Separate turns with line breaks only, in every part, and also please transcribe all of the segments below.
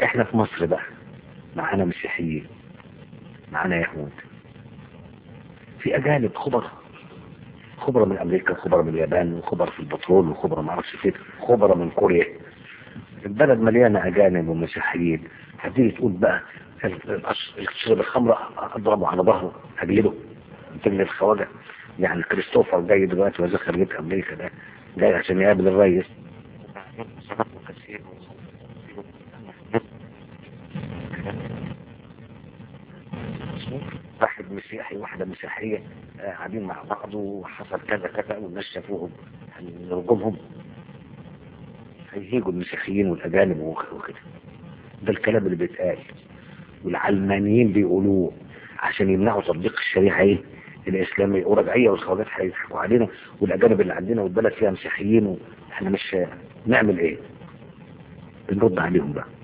احنا في مصر بقى معانا مسيحيين معانا يهود في اجانب خبراء خبراء من امريكا خبراء من اليابان وخبراء في البترول وخبراء ما اعرفش فين خبراء من كوريا البلد مليانه اجانب ومسيحيين هتيجي تقول بقى شرب الخمر اضربه على ظهره اجلده تجلد الخواجه يعني كريستوفر جاي دلوقتي وزير خارجيه امريكا ده جاي عشان يقابل الرئيس واحد مسيحي واحدة مسيحية آه، قاعدين مع بعض وحصل كذا كذا والناس شافوهم نرجمهم هيهيجوا المسيحيين والأجانب وك- وكده ده الكلام اللي بيتقال والعلمانيين بيقولوه عشان يمنعوا تطبيق الشريعة ايه الإسلامية ورجعية والخواجات هيضحكوا علينا والأجانب اللي عندنا والبلد فيها مسيحيين واحنا مش نعمل ايه بنرد عليهم بقى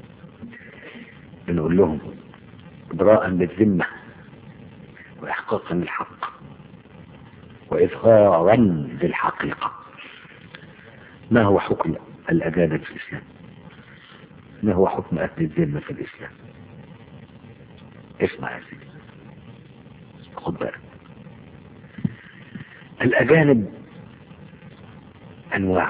بنقول لهم إبراء للذمة وإحقاقا للحق وإظهارا للحقيقة ما هو حكم الأجانب في الإسلام ما هو حكم أهل الذمة في الإسلام اسمع يا سيدي خد بالك الأجانب أنواع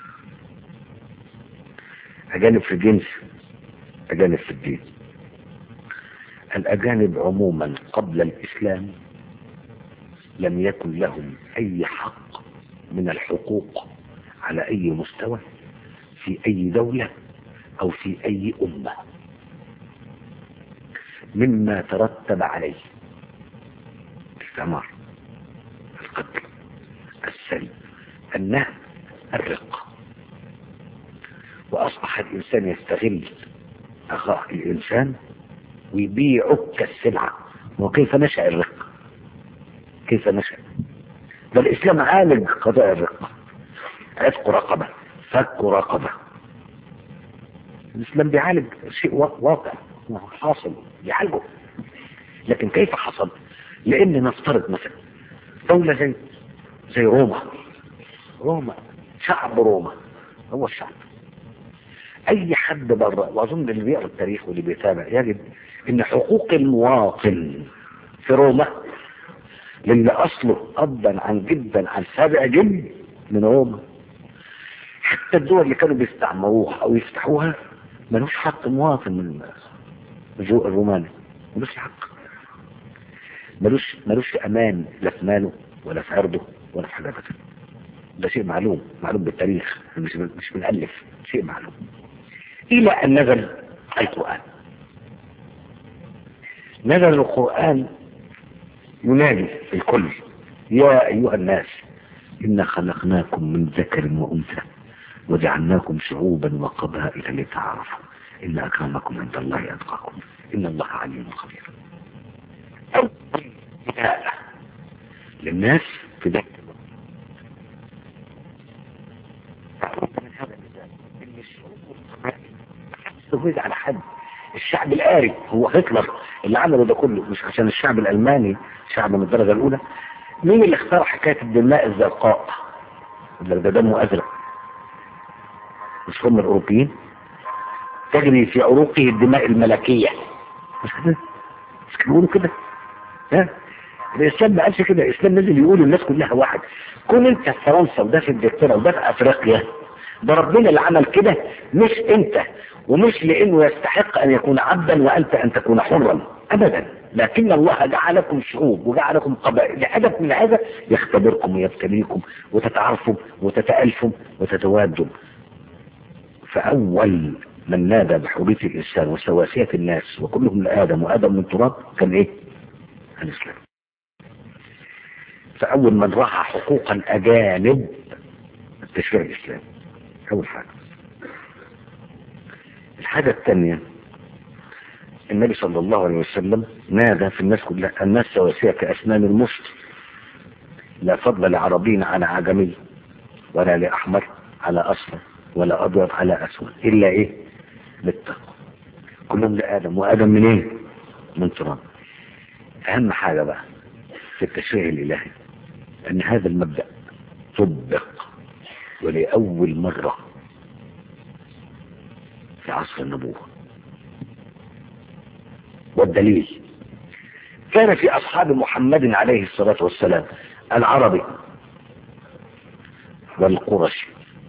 أجانب في الجنس أجانب في الدين الأجانب عموما قبل الإسلام لم يكن لهم أي حق من الحقوق على أي مستوى في أي دولة أو في أي أمة مما ترتب عليه الثمر القتل السلب النهب الرق وأصبح الإنسان يستغل أخاه الإنسان ويبيعه كالسلعة وكيف نشأ الرق كيف نشأ ده الإسلام عالج قضاء الرق عتق رقبة فك رقبة الإسلام بيعالج شيء وا- واقع ما هو حاصل بيعالجه لكن كيف حصل لأن نفترض مثلا دولة زي زي روما روما شعب روما هو الشعب اي حد بره واظن اللي بيقرا التاريخ واللي بيتابع يجد ان حقوق المواطن في روما للي اصله ابا عن جدا عن سابع جد من روما حتى الدول اللي كانوا بيستعمروها او يفتحوها ملوش حق مواطن من الجو الروماني ملوش حق ملوش ملوش امان لا في ماله ولا في عرضه ولا في حاجه ابدا ده شيء معلوم معلوم بالتاريخ مش مش بنألف شيء معلوم إلى أن نزل القرآن نزل القرآن ينادي الكل يا أيها الناس إنا خلقناكم من ذكر وأنثى وجعلناكم شعوبا وقبائل لتعارفوا إن أكرمكم عند الله أتقاكم إن الله عليم خبير أول نداء للناس في ذلك من هذا النداء إن الشعوب والقبائل تفوز على حد الشعب الآري هو هتلر اللي عمله ده كله مش عشان الشعب الألماني شعب من الدرجة الأولى مين اللي اختار حكاية الدماء الزرقاء اللي ده دمه أزرق مش هم الأوروبيين تجري في عروقه الدماء الملكية مش كده مش كده بيقولوا كده ها الإسلام ما قالش كده الإسلام نزل يقول الناس كلها واحد كون أنت في فرنسا وده في إنجلترا وده في أفريقيا ده ربنا اللي عمل كده مش أنت ومش لأنه يستحق أن يكون عبدا وأنت أن تكون حرا أبدا لكن الله جعلكم شعوب وجعلكم قبائل لهدف من هذا يختبركم ويبتليكم وتتعرفوا وتتألفوا وتتوادوا فأول من نادى بحرية الإنسان وسواسية الناس وكلهم لآدم وآدم من تراب كان إيه؟ الإسلام فأول من راعى حقوق الأجانب التشريع الإسلامي أول حاجة الحاجة الثانية النبي صلى الله عليه وسلم نادى في الناس كلها الناس سواسية كأسنان المشط لا فضل لعربي على عجمي ولا لأحمر على أصفر ولا أبيض على أسود إلا إيه بالتقوى كلهم لآدم وآدم من إيه من تراب أهم حاجة بقى في التشريع الإلهي أن هذا المبدأ طبق ولأول مرة في عصر النبوة والدليل كان في أصحاب محمد عليه الصلاة والسلام العربي والقرشي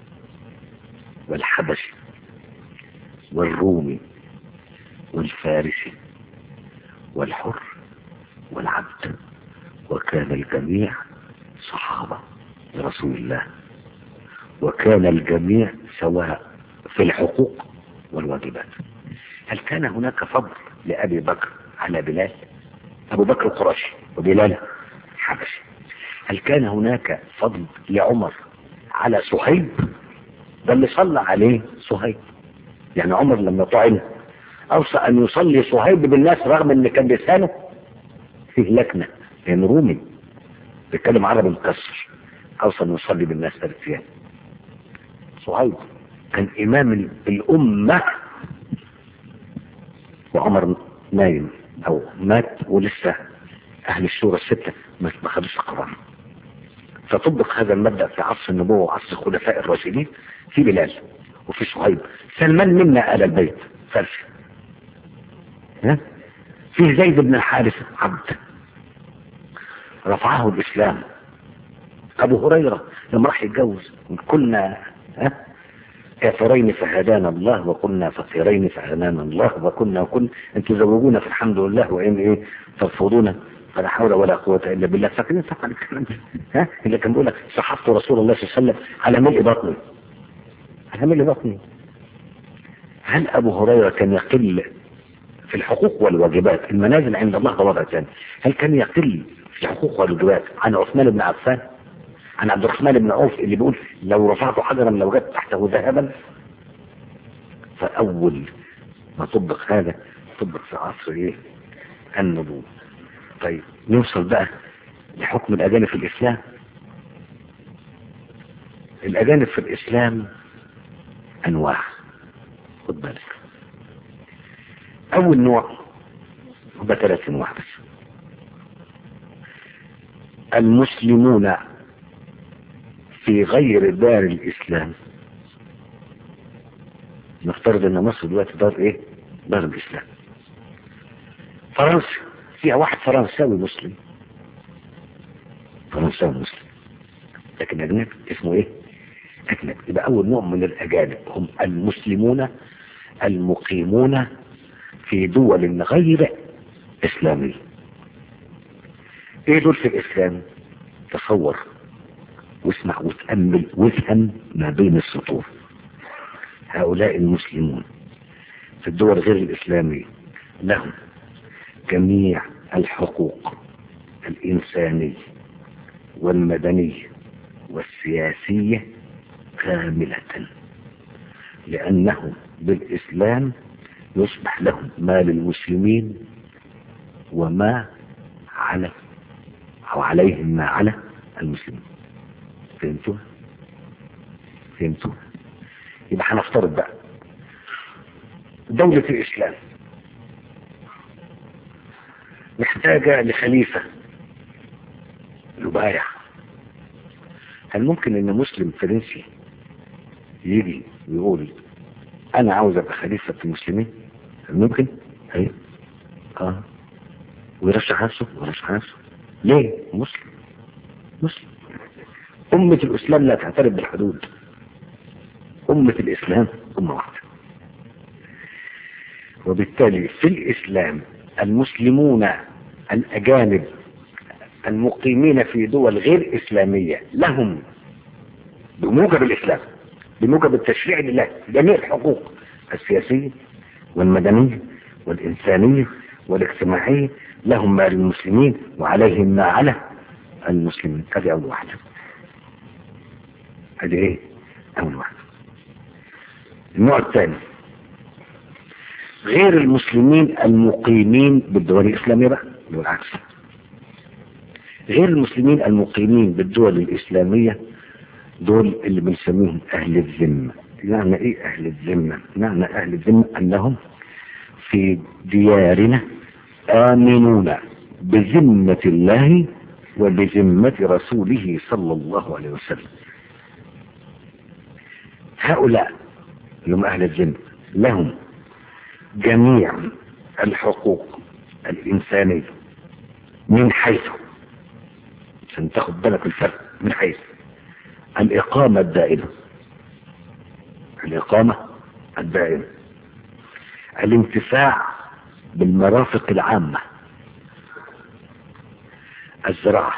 والحبشي والرومي والفارسي والحر والعبد وكان الجميع صحابة لرسول الله وكان الجميع سواء في الحقوق والواجبات هل كان هناك فضل لأبي بكر على بلال أبو بكر قرشي وبلال حبشي هل كان هناك فضل لعمر على صهيب ده اللي صلى عليه صهيب يعني عمر لما طعن أوصى أن يصلي صهيب بالناس رغم أن كان لسانه فيه لكنة لأنه رومي بيتكلم عربي مكسر أوصى أن يصلي بالناس ثلاث أيام صهيب كان إمام الأمة وعمر نايم أو مات ولسه أهل الشورى الستة ما خدوش القرار فطبق هذا المبدأ في عصر النبوة وعصر الخلفاء الراشدين في بلال وفي صهيب سلمان منا آل البيت فارسي ها في زيد بن الحارث عبد رفعه الإسلام أبو هريرة لما راح يتجوز كنا ها كافرين فهدانا الله وكنا فقيرين فهدانا الله وكنا وكنا ان تزوجونا فالحمد لله وان ايه ترفضونا فلا حول ولا قوة الا بالله فاكرين صح الكلام ها اللي كان بيقول لك صحفت رسول الله صلى الله عليه وسلم على ملء بطني على ملء بطني هل ابو هريرة كان يقل في الحقوق والواجبات المنازل عند الله ده وضع ثاني هل كان يقل في الحقوق والواجبات عن عثمان بن عفان عن عبد الرحمن بن عوف اللي بيقول لو رفعت حجرا لوجدت تحته ذهبا فأول ما طبق هذا طبق في عصر ايه النبوة طيب نوصل بقى لحكم الأجانب في الإسلام الأجانب في الإسلام أنواع خد بالك أول نوع هو ثلاث أنواع بس المسلمون في غير دار الإسلام نفترض ان مصر دلوقتي دار ايه دار الإسلام فرنسا فيها واحد فرنساوي مسلم فرنساوي مسلم لكن أجنبي اسمه ايه أجنبي يبقى أول نوع من الأجانب هم المسلمون المقيمون في دول غير إسلامية ايه دول في الإسلام تصور واسمع وتأمل وافهم ما بين السطور هؤلاء المسلمون في الدول غير الإسلامية لهم جميع الحقوق الإنسانية والمدنية والسياسية كاملة لأنه بالإسلام يصبح لهم ما للمسلمين وما على أو عليهم ما على المسلمين فهمتوا فهمتوا يبقى هنفترض بقى دولة الإسلام محتاجة لخليفة يبايع هل ممكن ان مسلم فرنسي يجي ويقول انا عاوز ابقى خليفة المسلمين هل ممكن هي اه ويرشح نفسه ويرشح نفسه ليه مسلم مسلم أمة الإسلام لا تعترف بالحدود أمة الإسلام أمة واحدة وبالتالي في الإسلام المسلمون الأجانب المقيمين في دول غير إسلامية لهم بموجب الإسلام بموجب التشريع لله جميع الحقوق السياسية والمدنية والإنسانية والاجتماعية لهم ما للمسلمين وعليهم ما على المسلمين هذه أول واحدة هذه إيه؟ أول واحدة النوع الثاني غير المسلمين المقيمين بالدول الإسلامية بقى والعكس غير المسلمين المقيمين بالدول الإسلامية دول اللي بنسميهم أهل الذمة يعني إيه أهل الذمة معنى أهل الذمة أنهم في ديارنا آمنون بذمة الله وبذمة رسوله صلى الله عليه وسلم هؤلاء اللي هم أهل الذمة لهم جميع الحقوق الإنساني من حيث عشان تاخد بالك الفرق من حيث الإقامة الدائمة الإقامة الدائمة الانتفاع بالمرافق العامة الزراعة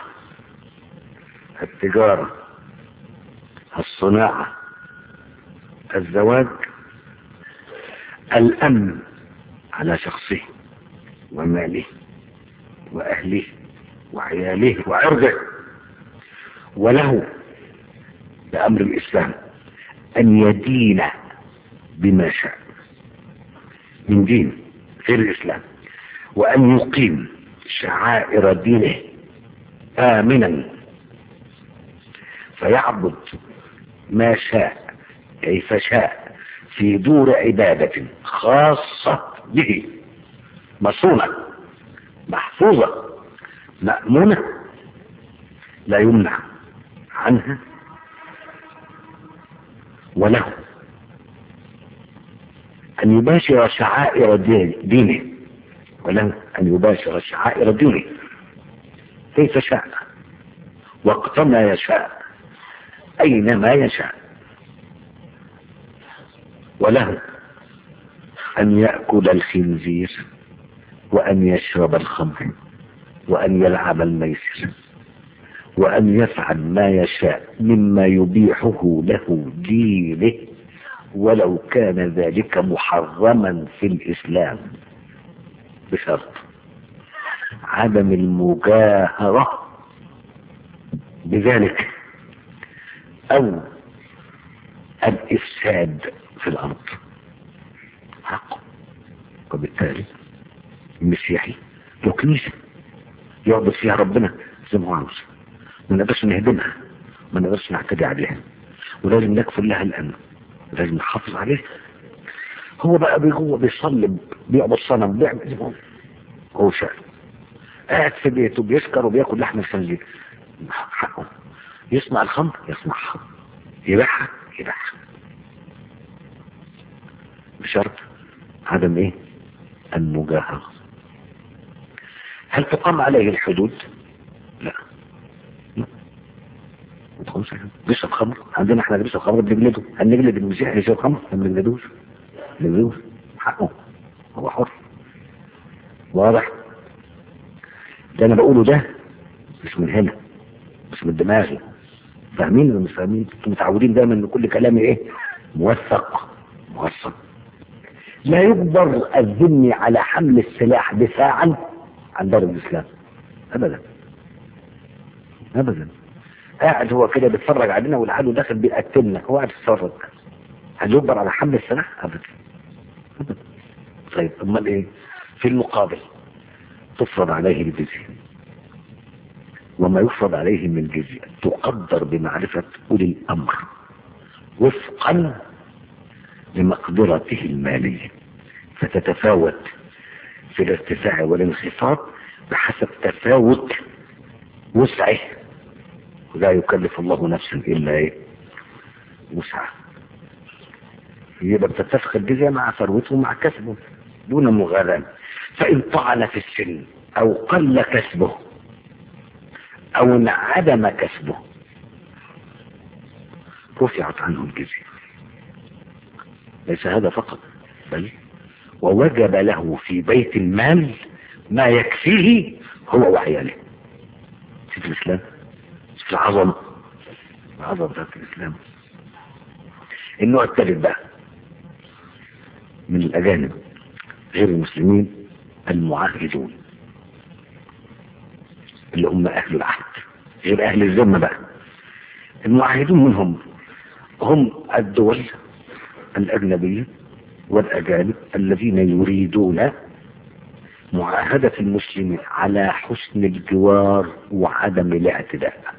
التجارة الصناعة الزواج الأمن على شخصه وماله وأهله وعياله وعرضه وله بأمر الإسلام أن يدين بما شاء من دين غير الإسلام وأن يقيم شعائر دينه آمنا فيعبد ما شاء كيف شاء في دور عبادة خاصة به مصونة محفوظة مأمونة لا يمنع عنها وله أن يباشر شعائر دينه وله أن يباشر شعائر دينه كيف شاء وقتما يشاء أينما يشاء وله أن يأكل الخنزير وأن يشرب الخمر وأن يلعب الميسر وأن يفعل ما يشاء مما يبيحه له دينه ولو كان ذلك محرما في الإسلام بشرط عدم المجاهرة بذلك أو الإفساد في الأرض حق وبالتالي المسيحي له كنيسة يعبد فيها ربنا زي ما هو عاوز ما نقدرش نهدمها ما نقدرش نعتدي عليها ولازم نكفر لها الأمن لازم نحافظ عليه هو بقى بيجوه بيصلي بيعبد صنم بيعمل زي ما هو هو شاء قاعد في بيته بيسكر وبياكل لحم الخنزير حقه يصنع الخمر يصنعها يبيعها يبيعها بشرط عدم ايه المجاهرة هل تقام عليه الحدود لا لا ما تقومش عليه. بيشرب خمر عندنا احنا اللي بيشرب خمر بنجلده هل نجلد المسيح اللي يشرب خمر ما بنجلدوش ما بنجلدوش حقه هو حر واضح ده انا بقوله ده مش من هنا مش من دماغي فاهمين ولا مش فاهمين انتوا متعودين دايما ان كل كلامي ايه موثق موثق لا يجبر الذمي على حمل السلاح دفاعا عن دار الاسلام ابدا ابدا قاعد هو كده بيتفرج علينا والعدو داخل بيقتلنا هو قاعد يتفرج هل يجبر على حمل السلاح ابدا ابدا طيب امال ايه في المقابل تفرض عليه الجزيه وما يفرض عليه من جزية تقدر بمعرفة أولي الأمر وفقا لمقدرته المالية فتتفاوت في الارتفاع والانخفاض بحسب تفاوت وسعه لا يكلف الله نفسا إلا إيه وسعه يبقى بتتفق الجزية مع ثروته ومع كسبه دون مغالاة فإن طعن في السن أو قل كسبه او انعدم كسبه رفعت عنه الجزية ليس هذا فقط بل ووجب له في بيت المال ما يكفيه هو وعياله شوف الاسلام شوف العظمة العظمة بتاعت الاسلام النوع الثالث بقى من الاجانب غير المسلمين المعاهدون اللي هم اهل العهد غير اهل الذمه بقى المعاهدون منهم هم الدول الاجنبيه والاجانب الذين يريدون معاهدة المسلمين على حسن الجوار وعدم الاعتداء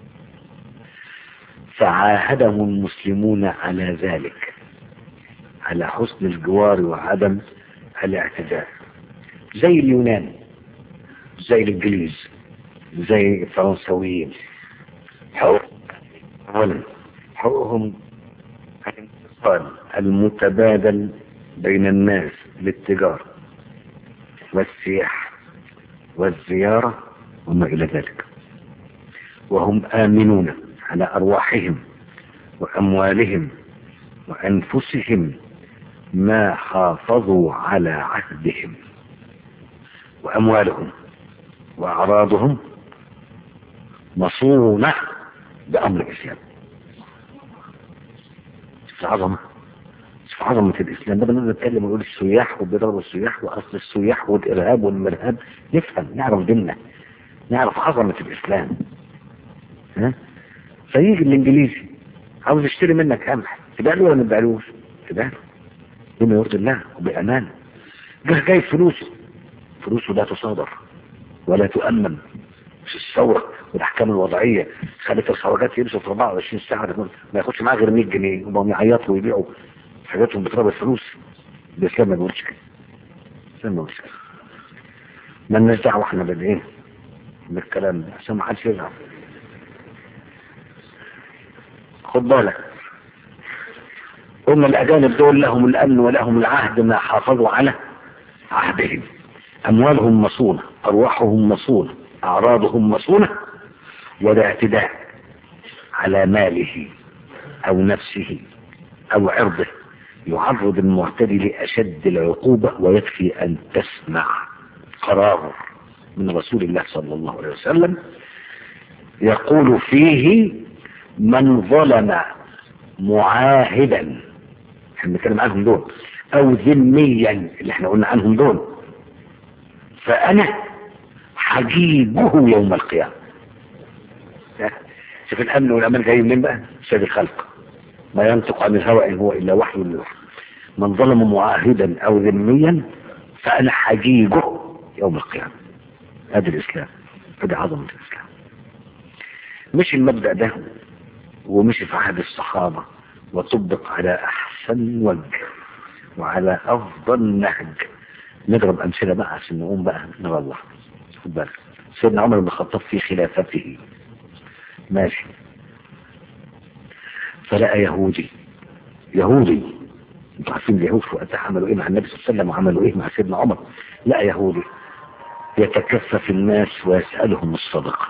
فعاهدهم المسلمون على ذلك على حسن الجوار وعدم الاعتداء زي اليونان زي الانجليز زي الفرنسويين حقوق أولا حقوقهم الانتصال المتبادل بين الناس للتجارة والسياحة والزيارة وما إلى ذلك وهم آمنون على أرواحهم وأموالهم وأنفسهم ما حافظوا على عهدهم وأموالهم وأعراضهم مصونة بأمر الإسلام في عظمة في عظمة الإسلام ده بنقدر نتكلم ونقول السياح وبيضربوا السياح وأصل السياح والإرهاب والمرهاب نفهم نعرف ديننا نعرف عظمة الإسلام ها فيجي الإنجليزي عاوز يشتري منك قمح تبقى له ولا ما تبيعلوش؟ تبقى له بما يرضي الله وبأمان جه جاي فلوسه فلوسه لا تصادر ولا تؤمن مش الثورة والأحكام الوضعية خلت الخواجات يمشوا في 24 ساعة ما ياخدش معاه غير 100 جنيه وبقوا يعيطوا ويبيعوا حاجاتهم بتراب الفلوس الإسلام ما بيقولش كده الإسلام ما بيقولش كده مالناش دعوة احنا بالايه بالكلام ده عشان ما حدش يزعل خد بالك هم الأجانب دول لهم الأمن ولهم العهد ما حافظوا على عهدهم أموالهم مصونة أرواحهم مصونة أعراضهم مصونة ولا اعتداء على ماله أو نفسه أو عرضه يعرض المعتدي لأشد العقوبة ويكفي أن تسمع قرار من رسول الله صلى الله عليه وسلم يقول فيه من ظلم معاهدا احنا بنتكلم عنهم دول او ذميا اللي احنا قلنا عنهم دول فانا حجيبه يوم القيامة شوف الامن والامان جاي منين بقى سيد الخلق ما ينطق عن الهوى ان هو الا وحي يوحى من ظلم معاهدا او ذميا فانا حجيبه يوم القيامة هذا الاسلام هذه عظمة الاسلام مش المبدأ ده ومش في عهد الصحابة وطبق على احسن وجه وعلى افضل نهج نضرب امثله بقى عشان نقوم بقى نرى الله خد بالك سيدنا عمر بن الخطاب في خلافته ماشي فلقى يهودي يهودي انتوا عارفين اليهود في وقتها عملوا ايه مع النبي صلى الله عليه وسلم وعملوا ايه مع سيدنا عمر لقى يهودي يتكفف الناس ويسألهم الصدقة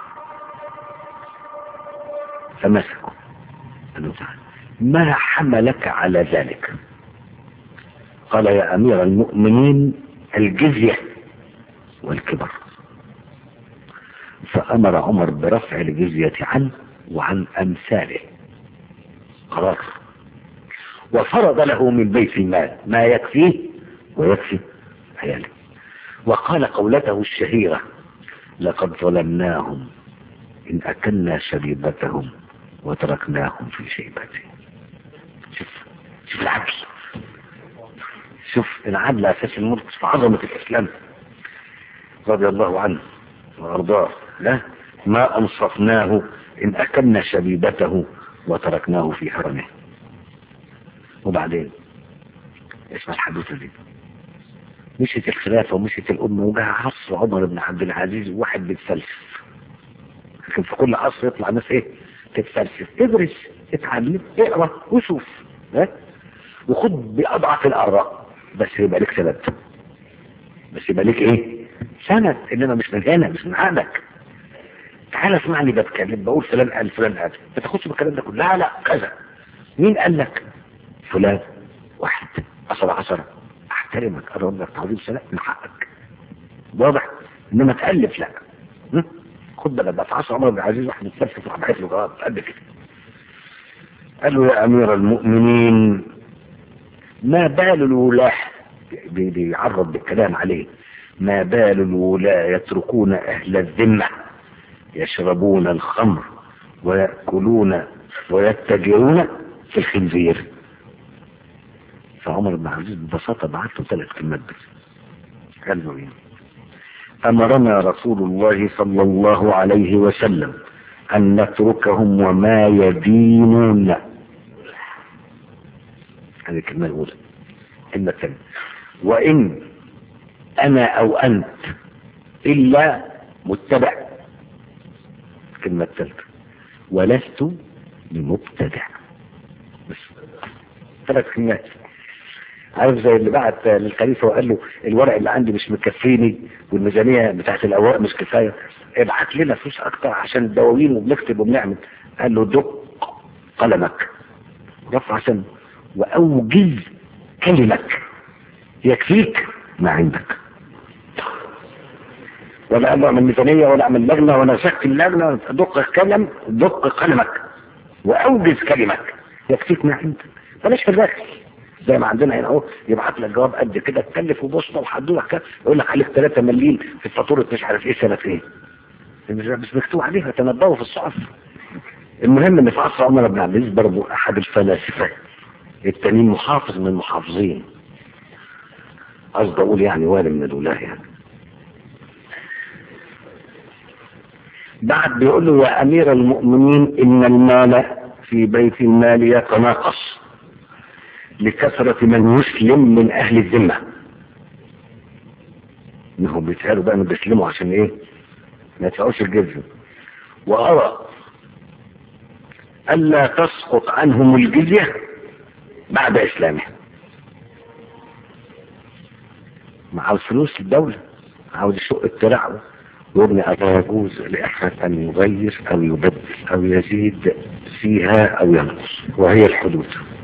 فمسكوا قالوا تعالى ما حملك على ذلك قال يا أمير المؤمنين الجزية والكبر فأمر عمر برفع الجزية عنه وعن أمثاله قرار وفرض له من بيت المال ما يكفيه ويكفي عياله وقال قولته الشهيرة لقد ظلمناهم إن أكلنا شريبتهم وتركناهم في شيبتهم شوف شوف العدل شوف العدل أساس الملك في عظمة الإسلام رضي الله عنه وأرضاه لا ما أنصفناه إن أكلنا شبيبته وتركناه في حرمه وبعدين اسمع الحدوثة دي مشيت الخلافة ومشيت الأمة وجاء عصر عمر بن عبد العزيز واحد بيتفلسف لكن في كل عصر يطلع ناس ايه تتفلسف ادرس اتعلم اقرا وشوف ها وخد بأضعف الآراء بس يبقى لك سند بس يبقى لك ايه سند انما مش من هنا مش من عندك تعال اسمعني بتكلم بقول فلان قال فلان قال ما تاخدش بالكلام ده كله لا لا كذا مين قال لك فلان واحد عشرة عشرة احترمك اقول لك تعظيم سلام من حقك واضح انما تألف لا م? خد بالك بقى في عصر عمر بن العزيز واحد متفلسف راح بعت له جواب قد كده قال له يا امير المؤمنين ما بال الولاة بي- بيعرض بالكلام عليه ما بال الولاة يتركون اهل الذمة يشربون الخمر ويأكلون ويتجرون في الخنزير فعمر بن عبد العزيز ببساطة بعت له ثلاث كلمات بس قال له ايه أمرنا رسول الله صلى الله عليه وسلم أن نتركهم وما يدينون هذه الكلمة الأولى الكلمة الثانية وإن أنا أو أنت إلا متبع الكلمة الثالثة ولست بمبتدع بس ثلاث كلمات عارف زي اللي بعت للخليفة وقال له الورق اللي عندي مش مكفيني والميزانية بتاعت الأوراق مش كفاية ابعت لنا فلوس أكتر عشان الدواوين وبنكتب وبنعمل قال له دق قلمك رفع سن وأوجز كلمك يكفيك ما عندك ولا أمر من ميزانية ولا أعمل لجنة ولا شكل لجنة دق كلم دق قلمك وأوجز كلمك يكفيك ما عندك بلاش في الركز زي ما عندنا هنا اهو يبعت لك جواب قد كده تكلف وبوسطه وحدوه كده يقول لك عليك 3 مليم في فاتوره مش عارف ايه سنه ايه مش مش مكتوب عليها تنبهوا في الصحف المهم ان في عصر عمر بن عبد العزيز برضه احد الفلاسفه التانيين محافظ من المحافظين قصدي اقول يعني والي من الولاه يعني بعد بيقول له يا امير المؤمنين ان المال في بيت المال يتناقص لكثرة من يسلم من اهل الذمة انهم بيتهالوا بقى انه بيسلموا عشان ايه ما يدفعوش الجزية وارى الا تسقط عنهم الجزية بعد اسلامهم مع الفلوس الدولة عاوز يشق الترعوة وابن ألا يجوز لأحد أن يغير أو يبدل أو يزيد فيها أو ينقص وهي الحدود